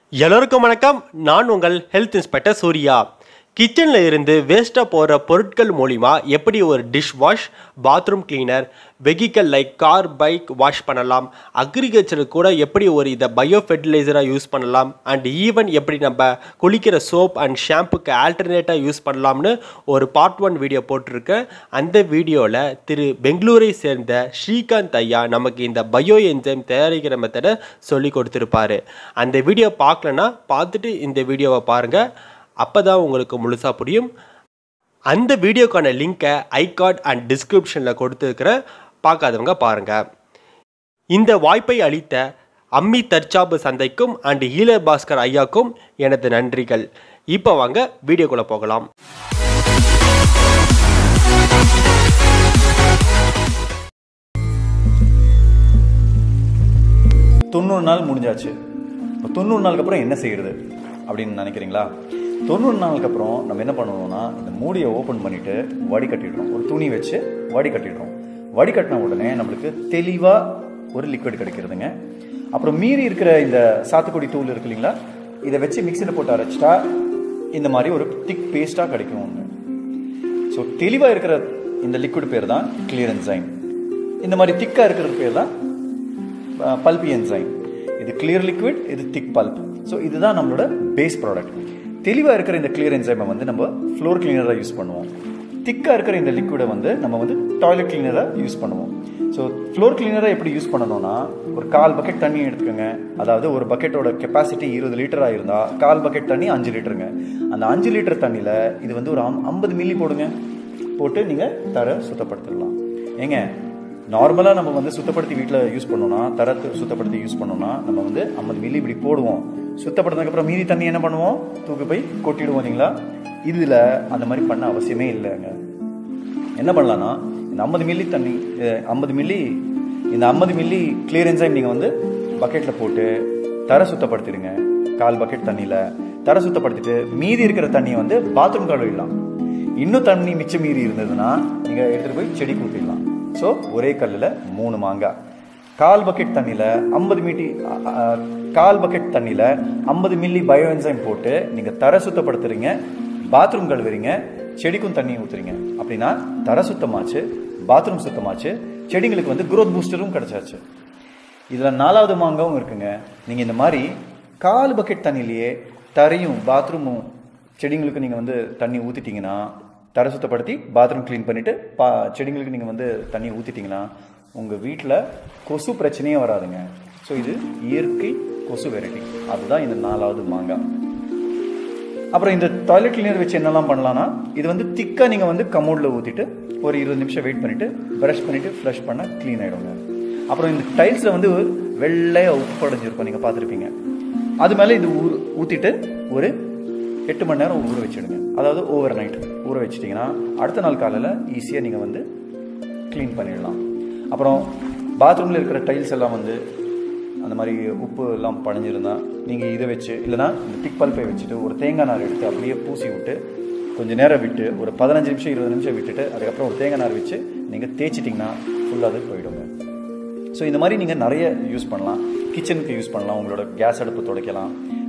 எல்லோருக்கும் வணக்கம் நான் உங்கள் ஹெல்த் இன்ஸ்பெக்டர் சூர்யா கிச்சனில் இருந்து வேஸ்ட்டாக போகிற பொருட்கள் மூலிமா எப்படி ஒரு dish wash bathroom cleaner vehicle like car bike wash பண்ணலாம் அக்ரிகல்ச்சருக்கு கூட எப்படி ஒரு இதை பயோ ஃபெர்டிலைசராக யூஸ் பண்ணலாம் அண்ட் ஈவன் எப்படி நம்ம குளிக்கிற சோப் அண்ட் ஷாம்புக்கு ஆல்டர்னேட்டாக யூஸ் பண்ணலாம்னு ஒரு பார்ட் ஒன் வீடியோ போட்டிருக்கேன் அந்த வீடியோவில் திரு பெங்களூரை சேர்ந்த ஸ்ரீகாந்த் ஐயா நமக்கு இந்த பயோ என்ஜைம் தயாரிக்கிற மெத்தடை சொல்லி கொடுத்துருப்பாரு அந்த வீடியோ பார்க்கலன்னா பார்த்துட்டு இந்த வீடியோவை பாருங்கள் அப்போ தான் உங்களுக்கு முழுசாக புரியும் அந்த வீடியோக்கான லிங்க்கை ஐகார்ட் அண்ட் டிஸ்கிரிப்ஷனில் கொடுத்துருக்கிற பார்க்காதவங்க பாருங்கள் இந்த வாய்ப்பை அளித்த அம்மி தற்சாப்பு சந்தைக்கும் அண்ட் ஈழர் பாஸ்கர் ஐயாக்கும் எனது நன்றிகள் இப்போ வாங்க வீடியோக்குள்ளே போகலாம் தொண்ணூறு நாள் முடிஞ்சாச்சு இப்போ தொண்ணூறு நாளுக்கு அப்புறம் என்ன செய்யறது அப்படின்னு நினைக்கிறீங்களா தொண்ணூறு நாளுக்கு அப்புறம் நம்ம என்ன பண்ணுவோம்னா இந்த மூடியை ஓப்பன் பண்ணிட்டு வடிகட்டிடுறோம் ஒரு துணி வச்சு வடிகட்டிடுறோம் வடிகட்டின உடனே நம்மளுக்கு தெளிவாக ஒரு லிக்விட் கிடைக்கிறதுங்க அப்புறம் மீறி இருக்கிற இந்த சாத்துக்குடி தூள் இருக்கு இல்லைங்களா இதை வச்சு மிக்சியில் போட்டு அரைச்சிட்டா இந்த மாதிரி ஒரு திக் பேஸ்ட்டாக கிடைக்கும் ஒன்று ஸோ தெளிவாக இருக்கிற இந்த லிக்விட் பேர் தான் கிளியர் என்சைம் இந்த மாதிரி திக்காக இருக்கிறது பேர் தான் பல்பி என்சைம் இது கிளியர் லிக்விட் இது திக் பல்ப் ஸோ இதுதான் நம்மளோட பேஸ் ப்ராடக்ட் தெளிவாக இருக்கிற இந்த கிளியர் என்சைமை வந்து நம்ம ஃப்ளோர் கிளீனராக யூஸ் பண்ணுவோம் திக்காக இருக்கிற இந்த லிக்விடை வந்து நம்ம வந்து டாய்லெட் கிளீனராக யூஸ் பண்ணுவோம் ஸோ ஃப்ளோர் கிளீனராக எப்படி யூஸ் பண்ணணும்னா ஒரு கால் பக்கெட் தண்ணி எடுத்துக்கோங்க அதாவது ஒரு பக்கெட்டோட கெப்பாசிட்டி இருபது லிட்டராக இருந்தால் கால் பக்கெட் தண்ணி அஞ்சு லிட்டருங்க அந்த அஞ்சு லிட்டர் தண்ணியில் இது வந்து ஒரு ஐம்பது மில்லி போடுங்க போட்டு நீங்கள் தர சுத்தப்படுத்திடலாம் ஏங்க நார்மலாக நம்ம வந்து சுத்தப்படுத்தி வீட்டில் யூஸ் பண்ணோம்னா தரத்து சுத்தப்படுத்தி யூஸ் பண்ணோம்னா நம்ம வந்து ஐம்பது மில்லி இப்படி போடுவோம் சுத்தப்படுத்தினதுக்கப்புறம் மீதி தண்ணி என்ன பண்ணுவோம் தூக்கி போய் கொட்டிடுவோம் இல்லைங்களா இதில் அந்த மாதிரி பண்ண அவசியமே இல்லைங்க என்ன பண்ணலான்னா இந்த ஐம்பது மில்லி தண்ணி ஐம்பது மில்லி இந்த ஐம்பது மில்லி கிளியர் என்சைம் நீங்கள் வந்து பக்கெட்டில் போட்டு தர சுத்தப்படுத்திடுங்க கால் பக்கெட் தண்ணியில் தர சுத்தப்படுத்திட்டு மீதி இருக்கிற தண்ணியை வந்து பாத்ரூம் கழுவிடலாம் இன்னும் தண்ணி மிச்சம் மீறி இருந்ததுன்னா நீங்கள் எடுத்துகிட்டு போய் செடி ஊற்றிடலாம் ஸோ ஒரே கல்லில் மூணு மாங்காய் கால் பக்கெட் தண்ணியில் ஐம்பது மீட்டி கால் பக்கெட் தண்ணியில் ஐம்பது மில்லி பயோ என்சைம் போட்டு நீங்கள் தர சுத்தப்படுத்துறீங்க பாத்ரூம் கழுவுறீங்க செடிக்கும் தண்ணி ஊற்றுறீங்க அப்படின்னா தர சுத்தமாச்சு பாத்ரூம் சுத்தமாச்சு செடிங்களுக்கு வந்து குரோத் பூஸ்டரும் கிடைச்சாச்சு இதில் நாலாவது மாங்காவும் இருக்குங்க நீங்கள் இந்த மாதிரி கால் பக்கெட் தண்ணியிலேயே தரையும் பாத்ரூமும் செடிங்களுக்கு நீங்கள் வந்து தண்ணி ஊற்றிட்டீங்கன்னா தரை சுத்தப்படுத்தி பாத்ரூம் க்ளீன் பண்ணிவிட்டு பா செடிங்களுக்கு நீங்கள் வந்து தண்ணி ஊற்றிட்டீங்கன்னா உங்கள் வீட்டில் கொசு பிரச்சனையே வராதுங்க ஸோ இது இயற்கை கொசு வெரைட்டி அதுதான் இந்த நாலாவது மாங்காய் அப்புறம் இந்த டாய்லெட் கிளீனர் வச்சு என்னெல்லாம் பண்ணலாம்னா இது வந்து திக்காக நீங்கள் வந்து கமோடில் ஊற்றிட்டு ஒரு இருபது நிமிஷம் வெயிட் பண்ணிவிட்டு ப்ரஷ் பண்ணிவிட்டு ஃப்ளஷ் பண்ணால் க்ளீன் ஆகிடுங்க அப்புறம் இந்த டைல்ஸில் வந்து வெள்ளையாக உப்பு படைஞ்சிருக்கும் நீங்கள் பார்த்துருப்பீங்க அது மேலே இது ஊ ஊற்றிட்டு ஒரு எட்டு மணி நேரம் ஊற வச்சிடுங்க அதாவது ஓவர் நைட் ஊற வச்சிட்டிங்கன்னா அடுத்த நாள் காலையில் ஈஸியாக நீங்கள் வந்து க்ளீன் பண்ணிடலாம் அப்புறம் பாத்ரூமில் இருக்கிற டைல்ஸ் எல்லாம் வந்து அந்த மாதிரி உப்பு எல்லாம் படைஞ்சிருந்தா நீங்கள் இதை வச்சு இல்லைனா இந்த திக் பல்ப்பை வச்சுட்டு ஒரு தேங்காய் நார் எடுத்து அப்படியே பூசி விட்டு கொஞ்சம் நேரம் விட்டு ஒரு பதினஞ்சு நிமிஷம் இருபது நிமிஷம் விட்டுட்டு அதுக்கப்புறம் ஒரு தேங்காய் நார் வச்சு நீங்கள் தேய்ச்சிட்டிங்கன்னா ஃபுல்லாக அது போயிடுங்க ஸோ இந்த மாதிரி நீங்கள் நிறைய யூஸ் பண்ணலாம் கிச்சனுக்கு யூஸ் பண்ணலாம் உங்களோட கேஸ் அடுப்பு துடைக்கலாம்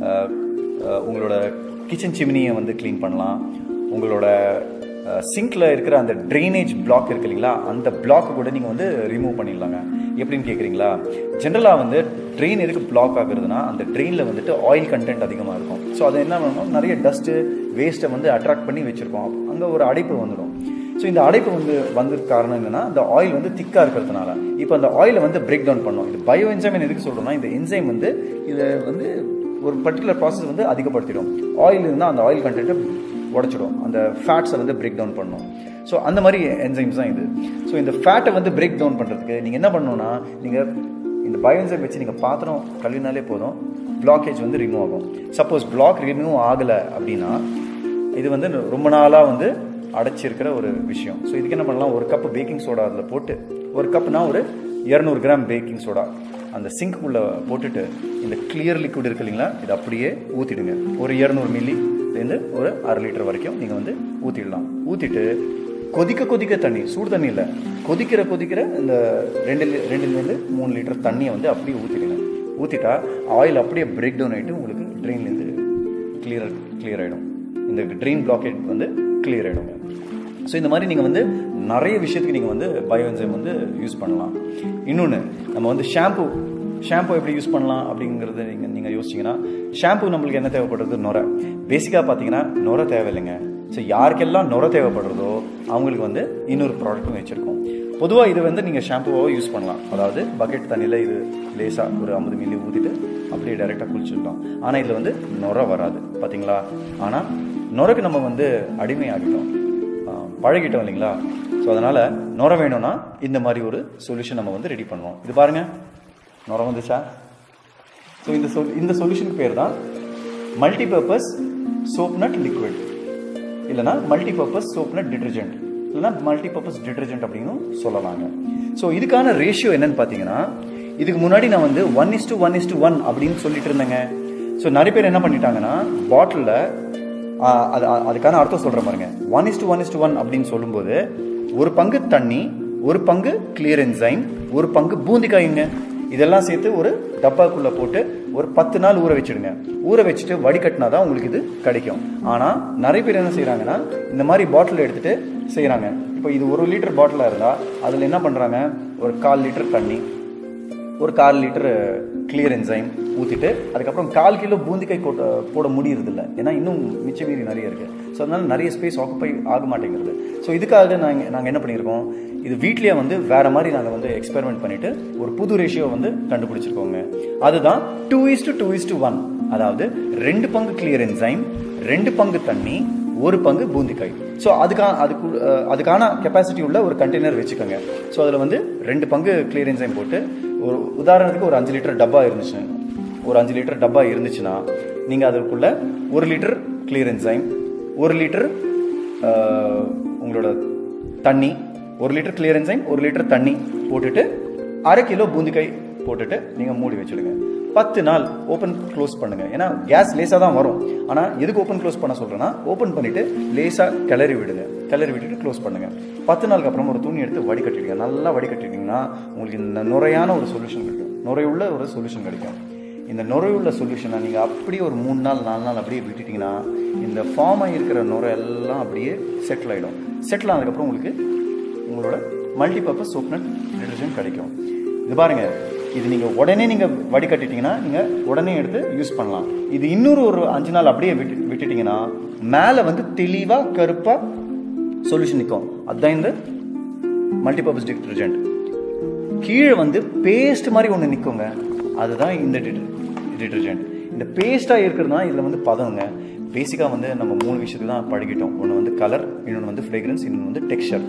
உங்களோட கிச்சன் சிமினியை வந்து க்ளீன் பண்ணலாம் உங்களோட சிங்கில் இருக்கிற அந்த ட்ரைனேஜ் பிளாக் இருக்கு இல்லைங்களா அந்த பிளாக் கூட நீங்கள் வந்து ரிமூவ் பண்ணிடலாங்க எப்படின்னு கேட்குறீங்களா ஜென்ரலாக வந்து ட்ரெயின் எதுக்கு பிளாக் ஆகுறதுனா அந்த ட்ரெயினில் வந்துட்டு ஆயில் கண்டென்ட் அதிகமாக இருக்கும் ஸோ அது என்ன பண்ணணும் நிறைய டஸ்ட்டு வேஸ்ட்டை வந்து அட்ராக்ட் பண்ணி வச்சுருக்கோம் அங்கே ஒரு அடைப்பு வந்துடும் ஸோ இந்த அடைப்பு வந்து வந்ததுக்கு காரணம் என்னன்னா இந்த ஆயில் வந்து திக்காக இருக்கிறதுனால இப்போ அந்த ஆயிலை வந்து பிரேக் டவுன் பண்ணும் இது பயோ என்சைம் எதுக்கு சொல்கிறோம்னா இந்த என்சைம் வந்து இதை வந்து ஒரு பர்டிகுலர் ப்ராசஸ் வந்து அதிகப்படுத்திடும் ஆயில் இருந்தால் அந்த ஆயில் கண்டென்ட்டை உடச்சிடும் அந்த ஃபேட்ஸை வந்து பிரேக் டவுன் பண்ணும் ஸோ அந்த மாதிரி என்சைம்ஸ் தான் இது ஸோ இந்த ஃபேட்டை வந்து பிரேக் டவுன் பண்ணுறதுக்கு நீங்கள் என்ன பண்ணணும்னா நீங்கள் இந்த பயோஎன்சைம் வச்சு நீங்கள் பாத்திரம் கழுவினாலே போதும் பிளாக்கேஜ் வந்து ரிமூவ் ஆகும் சப்போஸ் பிளாக் ரிமூவ் ஆகலை அப்படின்னா இது வந்து ரொம்ப நாளாக வந்து அடைச்சிருக்கிற ஒரு விஷயம் ஸோ இதுக்கு என்ன பண்ணலாம் ஒரு கப் பேக்கிங் சோடா அதில் போட்டு ஒரு கப்னா ஒரு இரநூறு கிராம் பேக்கிங் சோடா அந்த சிங்க்குள்ளே போட்டுட்டு இந்த கிளியர் லிக்விட் இருக்கு இல்லைங்களா இது அப்படியே ஊற்றிடுங்க ஒரு இரநூறு மில்லி இருந்து ஒரு அரை லிட்டர் வரைக்கும் நீங்கள் வந்து ஊற்றிடலாம் ஊற்றிட்டு கொதிக்க கொதிக்க தண்ணி சூடு தண்ணி இல்லை கொதிக்கிற கொதிக்கிற இந்த ரெண்டு ரெண்டுலேருந்து மூணு லிட்டர் தண்ணியை வந்து அப்படியே ஊற்றிடுங்க ஊற்றிட்டா ஆயில் அப்படியே பிரேக் டவுன் ஆகிட்டு உங்களுக்கு ட்ரெயின்லேருந்து கிளியர் கிளியர் ஆகிடும் இந்த ட்ரெயின் பிளாக்கேட் வந்து கிளியர் ஆகிடுங்க ஸோ இந்த மாதிரி நீங்கள் வந்து நிறைய விஷயத்துக்கு நீங்கள் வந்து பயோஎன்சைம் வந்து யூஸ் பண்ணலாம் இன்னொன்று நம்ம வந்து ஷாம்பு ஷாம்பு எப்படி யூஸ் பண்ணலாம் அப்படிங்கிறது நீங்கள் நீங்கள் யோசிச்சிங்கன்னா ஷாம்பு நம்மளுக்கு என்ன தேவைப்படுறது நுரை பேசிக்காக பார்த்தீங்கன்னா நுரை தேவையில்லைங்க ஸோ யாருக்கெல்லாம் நுரை தேவைப்படுறதோ அவங்களுக்கு வந்து இன்னொரு ப்ராடக்ட்டும் வச்சுருக்கோம் பொதுவாக இது வந்து நீங்கள் ஷாம்புவாக யூஸ் பண்ணலாம் அதாவது பக்கெட் தண்ணியில் இது லேசாக ஒரு ஐம்பது மில்லி ஊற்றிட்டு அப்படியே டைரெக்டாக குளிச்சிடலாம் ஆனால் இதில் வந்து நுரை வராது பார்த்தீங்களா ஆனால் நுரைக்கு நம்ம வந்து அடிமையாகிட்டோம் ஆஹ் பழகிட்டோம் இல்லைங்களா ஸோ அதனால் நுர வேணும்னா இந்த மாதிரி ஒரு சொல்யூஷன் நம்ம வந்து ரெடி பண்ணுவோம் இது பாருங்க நுர வந்துச்சா ஸோ இந்த சொல் இந்த சொல்யூஷனுக்கு பேர் தான் மல்டிபர்பஸ் சோப் நட் லிக்விட் இல்லைனா மல்டிபர்பஸ் சோப் நட் டிட்டர்ஜென்ட் இல்லைனா மல்டிபர்பஸ் டிட்டர்ஜென்ட் அப்படின்னு சொல்லலாங்க ஸோ இதுக்கான ரேஷியோ என்னன்னு பார்த்தீங்கன்னா இதுக்கு முன்னாடி நான் வந்து one is to one is to one அப்படின்னு சொல்லிட்டு இருந்தேங்க ஸோ நிறைய பேர் என்ன பண்ணிட்டாங்கன்னா பாட்டிலில் அது அது- அதுக்கான அர்த்தம் சொல்கிற பாருங்க one is to one is to one அப்படின்னு சொல்லும்போது ஒரு பங்கு தண்ணி ஒரு பங்கு கிளியர் என்சைம் ஒரு பங்கு பூந்திக்காயுங்க இதெல்லாம் சேர்த்து ஒரு டப்பாக்குள்ள போட்டு ஒரு பத்து நாள் ஊற வச்சிடுங்க ஊற வச்சுட்டு வடிகட்டினா தான் உங்களுக்கு இது கிடைக்கும் ஆனால் நிறைய பேர் என்ன செய்கிறாங்கன்னா இந்த மாதிரி பாட்டில் எடுத்துட்டு செய்கிறாங்க இப்போ இது ஒரு லிட்டர் பாட்டிலாக இருந்தால் அதில் என்ன பண்ணுறாங்க ஒரு கால் லிட்டர் தண்ணி ஒரு கால் லிட்டர் கிளியர் என்சைம் ஊற்றிட்டு அதுக்கப்புறம் கால் கிலோ பூந்திக்காய் போட்ட போட முடியறது இல்லை ஏன்னா இன்னும் மிச்ச மீறி நிறைய இருக்குது ஸோ அதனால நிறைய ஸ்பேஸ் ஆக்குப்பை ஆக மாட்டேங்கிறது ஸோ இதுக்காக நாங்கள் நாங்கள் என்ன பண்ணியிருக்கோம் இது வீட்லேயே வந்து வேற மாதிரி நாங்கள் வந்து எக்ஸ்பெரிமெண்ட் பண்ணிட்டு ஒரு புது ரேஷியோ வந்து கண்டுபிடிச்சிருக்கோங்க அதுதான் two is to two is to one அதாவது ரெண்டு பங்கு கிளியர் என்சைம் ரெண்டு பங்கு தண்ணி ஒரு பங்கு பூந்திக்காய் ஸோ அதுக்கான அதுக்கு அஹ், அதுக்கான கெப்பாசிட்டி உள்ள ஒரு கண்டெய்னர் வச்சுக்கோங்க ஸோ அதில் வந்து ரெண்டு பங்கு கிளியர் என்சைம் போட்டு ஒரு உதாரணத்துக்கு ஒரு அஞ்சு லிட்டர் டப்பா இருந்துச்சு ஒரு அஞ்சு லிட்டர் டப்பா இருந்துச்சுன்னா நீங்கள் அதுக்குள்ள ஒரு லிட்டர் கிளியர் என்சைம் ஒரு லிட்டர் உங்களோட தண்ணி ஒரு லிட்டர் கிளியர் என்சைம் ஒரு லிட்டர் தண்ணி போட்டுட்டு அரை கிலோ பூந்திக்காய் போட்டுட்டு நீங்கள் மூடி வச்சுடுங்க பத்து நாள் ஓப்பன் க்ளோஸ் பண்ணுங்க ஏன்னா கேஸ் லேசாக தான் வரும் ஆனால் எதுக்கு ஓப்பன் க்ளோஸ் பண்ண சொல்கிறேன்னா ஓப்பன் பண்ணிட்டு லேசாக கிளறி விடுங்க கிளறி விட்டுட்டு க்ளோஸ் பண்ணுங்க பத்து நாளுக்கு அப்புறம் ஒரு துணி எடுத்து வடிகட்டிடுங்க நல்லா வடிகட்டிட்டீங்கன்னா உங்களுக்கு இந்த நுரையான ஒரு சொல்யூஷன் கிடைக்கும் நுரையுள்ள ஒரு சொல்யூஷன் கிடைக்கும் இந்த நுரையுள்ள சொல்யூஷனை நீங்கள் அப்படியே ஒரு மூணு நாள் நாலு நாள் அப்படியே விட்டுட்டீங்கன்னா இந்த ஃபார்ம் ஆகியிருக்கிற நுரை எல்லாம் அப்படியே செட்டில் ஆகிடும் செட்டில் ஆனதுக்கப்புறம் உங்களுக்கு உங்களோட மல்டிபர்பஸ் சோப் நட் டிடர்ஜென்ட் கிடைக்கும் இது பாருங்க இது நீங்கள் உடனே நீங்கள் வடிகட்டிட்டீங்கன்னா நீங்கள் உடனே எடுத்து யூஸ் பண்ணலாம் இது இன்னொரு ஒரு அஞ்சு நாள் அப்படியே விட்டு விட்டுட்டீங்கன்னா மேலே வந்து தெளிவாக கருப்பாக சொல்யூஷன் நிற்கும் அதுதான் இந்த மல்டிபர்பஸ் டிடர்ஜென்ட் கீழே வந்து பேஸ்ட் மாதிரி ஒன்று நிற்குங்க அதுதான் இந்த டிடர்ஜென்ட் இந்த பேஸ்ட்டாக இருக்கிறது தான் இதில் வந்து பதங்க பேசிக்காக வந்து நம்ம மூணு விஷயத்துக்கு தான் பழகிட்டோம் ஒன்று வந்து கலர் இன்னொன்று வந்து ஃப்ரேக்ரன்ஸ் இன்னொன்று வந்து டெக்ஸ்சர்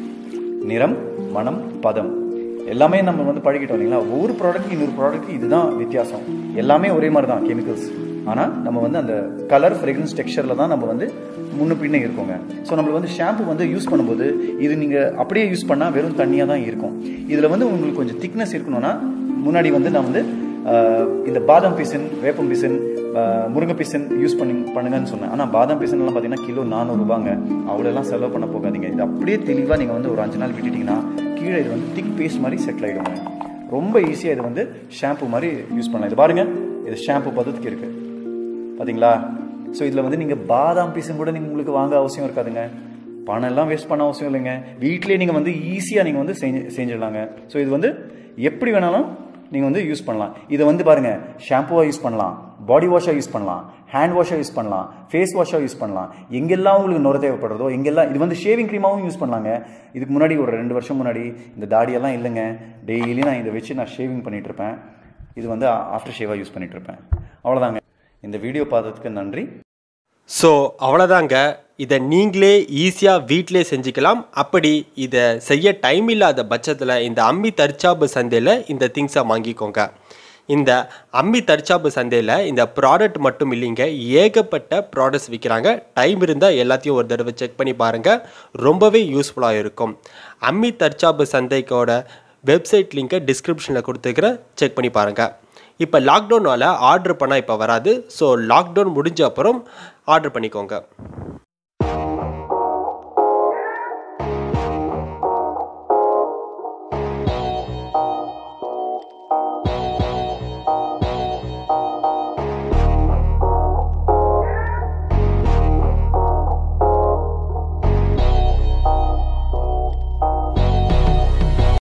நிறம் மனம் பதம் எல்லாமே நம்ம வந்து பழகிட்டோம் இல்லைங்களா ஒவ்வொரு ப்ராடக்ட் இன்னொரு ப்ராடக்ட் இதுதான் வித்தியாசம் எல்லாமே ஒரே மாதிரி தான் கெமிக்கல்ஸ் ஆனால் நம்ம வந்து அந்த கலர் ஃப்ரேக்ரன்ஸ் டெக்ஸ்சரில் தான் நம்ம வந்து முன்ன பின்னே இருக்கோங்க ஸோ நம்மளுக்கு வந்து ஷாம்பு வந்து யூஸ் பண்ணும்போது இது நீங்கள் அப்படியே யூஸ் பண்ணால் வெறும் தண்ணியாக தான் இருக்கும் இதில் வந்து உங்களுக்கு கொஞ்சம் திக்னஸ் இருக்கணும்னா முன்னாடி வந்து நான் வந்து ஆஹ், இந்த பாதாம் பிசின் வேப்பம் பிசின் ஆஹ், முருங்கை பிசின் யூஸ் பண்ணி பண்ணுங்கன்னு சொன்னேன் ஆனால் பாதாம் பிசின் எல்லாம் பார்த்தீங்கன்னா கிலோ நானூறுபாங்க அவ்வளோலாம் செலவு பண்ண போகாதீங்க இது அப்படியே தெளிவாக நீங்கள் வந்து ஒரு அஞ்சு நாள் விட்டுட்டீங்கன்னா கீழே இது வந்து திக் பேஸ்ட் மாதிரி செட்டில் ஆகிடுங்க ரொம்ப ஈஸியாக இது வந்து ஷாம்பு மாதிரி யூஸ் பண்ணலாம் இது பாருங்க இது ஷாம்பு பதத்துக்கு இருக்குது பாத்தீங்களா ஸோ இதில் வந்து நீங்கள் பாதாம் பீஸும் கூட நீங்கள் உங்களுக்கு வாங்க அவசியம் இருக்காதுங்க பணம் எல்லாம் வேஸ்ட் பண்ண அவசியம் இல்லைங்க வீட்டிலேயே நீங்கள் வந்து ஈஸியாக நீங்கள் வந்து செஞ்சு செஞ்சிடலாங்க ஸோ இது வந்து எப்படி வேணாலும் நீங்கள் வந்து யூஸ் பண்ணலாம் இதை வந்து பாருங்க ஷாம்புவாக யூஸ் பண்ணலாம் பாடி வாஷாக யூஸ் பண்ணலாம் ஹேண்ட் வாஷாக யூஸ் பண்ணலாம் ஃபேஸ் வாஷாக யூஸ் பண்ணலாம் எங்கெல்லாம் உங்களுக்கு நுர தேவைப்படுறதோ எங்கெல்லாம் இது வந்து ஷேவிங் க்ரீமாகவும் யூஸ் பண்ணலாங்க இதுக்கு முன்னாடி ஒரு ரெண்டு வருஷம் முன்னாடி இந்த தாடியெல்லாம் இல்லைங்க டெய்லி நான் இதை வச்சு நான் ஷேவிங் பண்ணிட்டு இருப்பேன் இது வந்து ஆஃப்டர் ஷேவாக யூஸ் பண்ணிட்டு இருப்பேன் அவ்வளோதாங்க இந்த வீடியோ பார்த்ததுக்கு நன்றி ஸோ அவ்வளோதாங்க இதை நீங்களே ஈஸியாக வீட்டிலே செஞ்சுக்கலாம் அப்படி இதை செய்ய டைம் இல்லாத பட்சத்தில் இந்த அம்மி தற்சாப்பு சந்தையில் இந்த திங்ஸை வாங்கிக்கோங்க இந்த அம்மி தற்சாப்பு சந்தையில் இந்த ப்ராடக்ட் மட்டும் இல்லைங்க ஏகப்பட்ட ப்ராடக்ட்ஸ் விற்கிறாங்க டைம் இருந்தால் எல்லாத்தையும் ஒரு தடவை செக் பண்ணி பாருங்கள் ரொம்பவே யூஸ்ஃபுல்லாக இருக்கும் அம்மி தற்சாப்பு சந்தைக்கோட வெப்சைட் லிங்கை டிஸ்கிரிப்ஷனில் கொடுத்துருக்கிறேன் செக் பண்ணி பாருங்கள் இப்போ லாக்டவுனால் ஆர்டர் பண்ணால் இப்போ வராது ஸோ லாக்டவுன் முடிஞ்ச அப்புறம் ஆர்டர் பண்ணிக்கோங்க